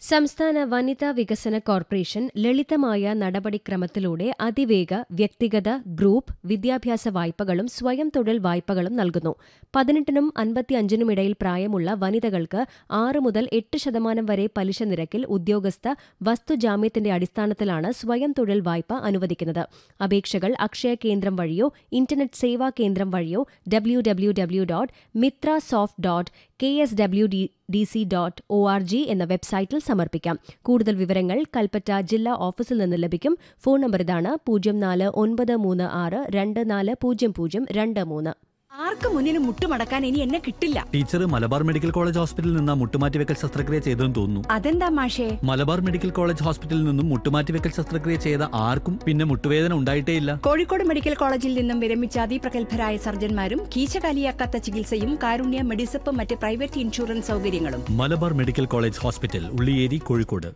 സംസ്ഥാന വനിതാ വികസന കോർപ്പറേഷൻ ലളിതമായ നടപടിക്രമത്തിലൂടെ അതിവേഗ വ്യക്തിഗത ഗ്രൂപ്പ് വിദ്യാഭ്യാസ വായ്പകളും സ്വയം തൊഴിൽ വായ്പകളും നൽകുന്നു പതിനെട്ടിനും അൻപത്തിയഞ്ചിനും ഇടയിൽ പ്രായമുള്ള വനിതകൾക്ക് ആറ് മുതൽ എട്ട് ശതമാനം വരെ പലിശ നിരക്കിൽ ഉദ്യോഗസ്ഥ വസ്തുജാമ്യത്തിന്റെ അടിസ്ഥാനത്തിലാണ് സ്വയം തൊഴിൽ വായ്പ അനുവദിക്കുന്നത് അപേക്ഷകൾ അക്ഷയ കേന്ദ്രം വഴിയോ ഇന്റർനെറ്റ് സേവാ കേന്ദ്രം വഴിയോ W W W dot Mithra soft dot K S W D D C dot O R G എന്ന വെബ്സൈറ്റിൽ സമർപ്പിക്കാം കൂടുതൽ വിവരങ്ങൾ കൽപ്പറ്റ ജില്ലാ ഓഫീസിൽ നിന്ന് ലഭിക്കും ഫോൺ നമ്പർ ഇതാണ് പൂജ്യം നാല് ഒൻപത് മൂന്ന് ആറ് രണ്ട് നാല് പൂജ്യം പൂജ്യം രണ്ട് മൂന്ന് ആർക്ക് മുന്നിലും മുട്ടുമടക്കാൻ ഇനി എന്നെ കിട്ടില്ല ടീച്ചർ മലബാർ മെഡിക്കൽ കോളേജ് ഹോസ്പിറ്റലിൽ നിന്ന് മുട്ടുമാറ്റിവെക്കൽ ശസ്ത്രക്രിയ ചെയ്തെന്ന് തോന്നുന്നു അതെന്താ മാഷേ മലബാർ മെഡിക്കൽ കോളേജ് ഹോസ്പിറ്റലിൽ നിന്നും മുട്ടുമാറ്റിവെക്കൽ ശസ്ത്രക്രിയ ചെയ്ത ആർക്കും പിന്നെ മുട്ടുവേദന ഉണ്ടായിട്ടേയില്ല കോഴിക്കോട് മെഡിക്കൽ കോളേജിൽ നിന്നും വിരമിച്ച അതിപ്രഗത്ഭരായ സർജന്മാരും കീശകാലിയാക്കാത്ത ചികിത്സയും കാരുണ്യ മെഡിസപ്പ് മറ്റ് പ്രൈവറ്റ് ഇൻഷുറൻസ് സൗകര്യങ്ങളും Malabar medical college hospital Ulliyeri Kozhikode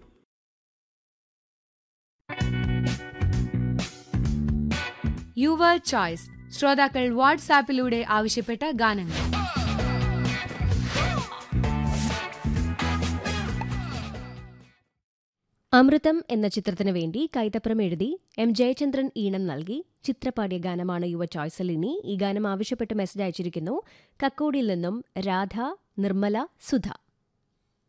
your choice ശ്രോതാക്കൾ വാട്സാപ്പിലൂടെ ആവശ്യപ്പെട്ട ഗാനങ്ങൾ അമൃതം എന്ന ചിത്രത്തിന് വേണ്ടി കൈതപ്രം എഴുതി എം ജയചന്ദ്രൻ ഈണം നൽകി ചിത്രപാടിയ ഗാനമാണ് യുവ ചോയ്സിൽ ഇനി ഈ ഗാനം ആവശ്യപ്പെട്ട് മെസ്സേജ് അയച്ചിരിക്കുന്നു കക്കോടിയിൽ നിന്നും രാധ നിർമ്മല സുധ